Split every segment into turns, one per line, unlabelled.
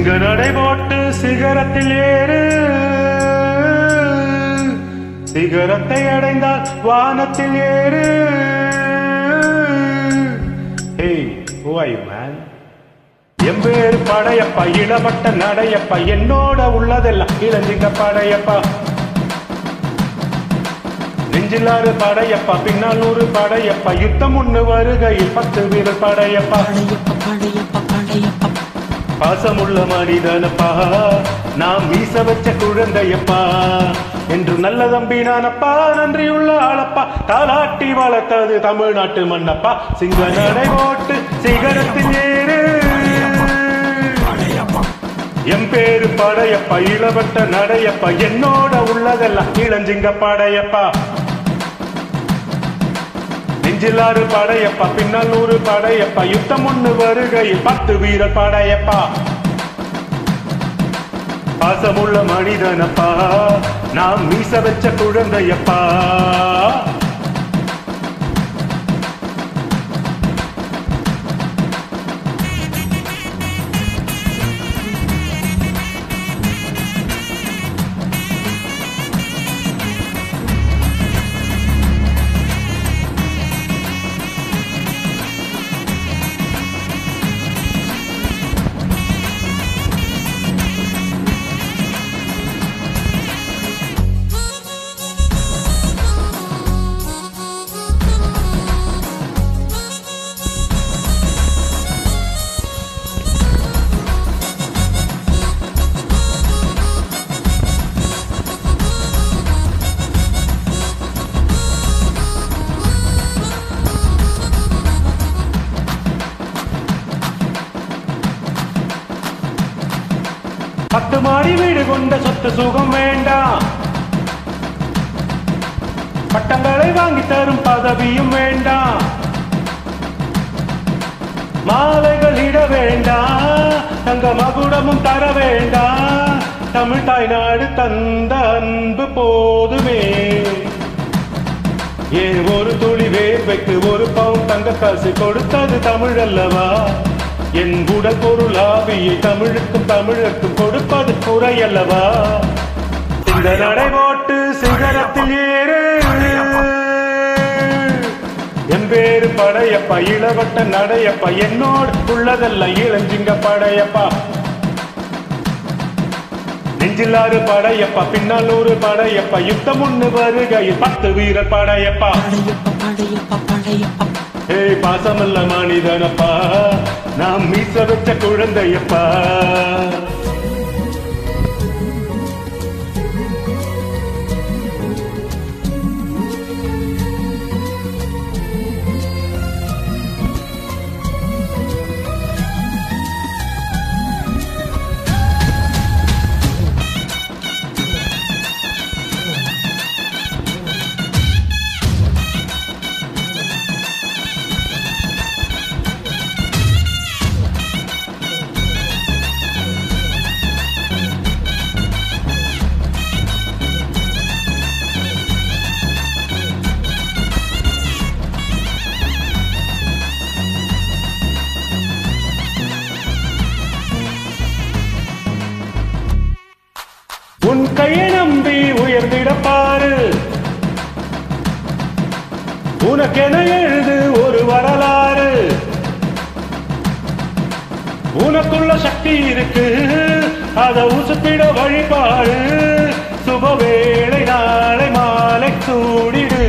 சிங்க நடை போட்டு சிகரத்தில் ஏறு சிகரத்தை அடைந்தால் வானத்தில் ஏறு ஏய் who are you man எம்பேரு Padayappa இளமட்ட நடையப்பா என்னோட உள்ளதெல்லாம் இளஞ்சிங்க படையப்பா நெஞ்சிலாறு படையப்பா பின்னால் நூறு படையப்பா யுத்தம் ஒண்ணு வருகையில் பத்து வீரர் படையப்பா
படையப்பா படையப்பா படையப்பா
பாசமுள்ள மனிதனப்பா நாம் வீச வச்ச குழந்தையப்பா என்று நல்ல தம்பி நானப்பா நன்றியுள்ள ஆளப்பா தாலாட்டி வளர்த்தது தமிழ்நாட்டு மண்ணப்பா சிங்க நடை போட்டு சிகரத்தில் ஏறு என் பேரு படையப்பா இளவட்ட நடையப்பா என்னோட உள்ளதெல்லாம் இளஞ்சிங்க படையப்பா நெஞ்சிலாறு படையப்பா பின்னால் நூறு படையப்பா யுத்தம் ஒண்ணு வருகையில் பத்து வீரர் படையப்பா பாசமுள்ள மனிதனப்பா நாம் மீச வச்ச குழந்தையப்பா பத்து மாடி வீடு கொண்ட சொத்து சுகம் வேண்டாம் பட்டங்களை வாங்கி தரும் பதவியும் வேண்டாம் மாலைகள் இட வேண்டாம் தங்க மகுடமும் தர வேண்டாம் தமிழ் தாய்நாடு தந்த அன்பு போதுமே ஏன் ஒரு துளி வேர்வைக்கு ஒரு பவுன் தங்க காசு கொடுத்தது தமிழ் அல்லவா என் உடல் பொருள் ஆவியை தமிழுக்கும் தமிழுக்கும் கொடுப்பது குறை அல்லவா இந்த நடை போட்டு சிகரத்தில் ஏறு என் பேரு படையப்பா இளவட்ட நடையப்பா என்னோடு உள்ளதல்ல இளஞ்சிங்க படையப்பா நெஞ்சிலாறு படையப்பா பின்னால் நூறு படையப்பா யுத்தம் ஒண்ணு வருகையில் பத்து வீரர் படையப்பா
படையப்பா படையப்பா படையப்பா
ஏய் பாசமல்ல மனிதனப்பா நாம் மீச வச்ச குழந்தையப்பா உன் கையை நம்பி உயர்ந்திட பாரு உனக்கென எழுது ஒரு வரலாறு உனக்குள்ள சக்தி இருக்கு அத உசுப்பிட வழிபாடு சுபவேளை நாளை மாலை சூடிடு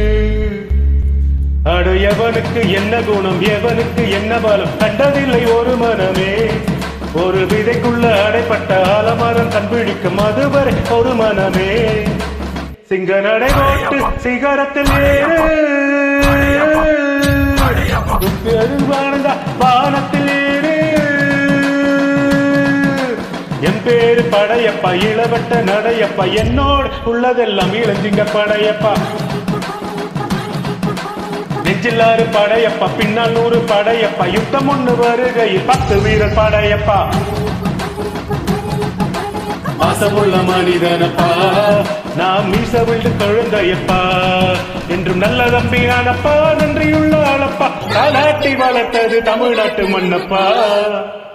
அடு எவனுக்கு என்ன குணம் எவனுக்கு என்ன பலம் கண்டதில்லை ஒரு மனமே ஒரு விதைக்குள்ள அடைப்பட்ட ஆலமரம் கண்பிடிக்கும் அதுவரை ஒரு மனமே சிங்க நடை போட்டு சிகரத்தில் ஏறு பெருவானந்தா வானத்தில் ஏறு என் பேரு படையப்பா இளவட்ட நடையப்பா என்னோடு உள்ளதெல்லாம் இளஞ்சிங்க படையப்பா நெஞ்சில்லாறு படையப்பா பின்னால் நூறு படையப்பா யுத்தம் ஒண்ணு வருகையில் பத்து வீரர் படையப்பா பாசமுள்ள மனிதனப்பா நாம் மீச விழுந்து குழந்தையப்பா என்றும் நல்ல தம்பி நானப்பா நன்றியுள்ள ஆளப்பா தாலாட்டி வளர்த்தது தமிழ்நாட்டு மண்ணப்பா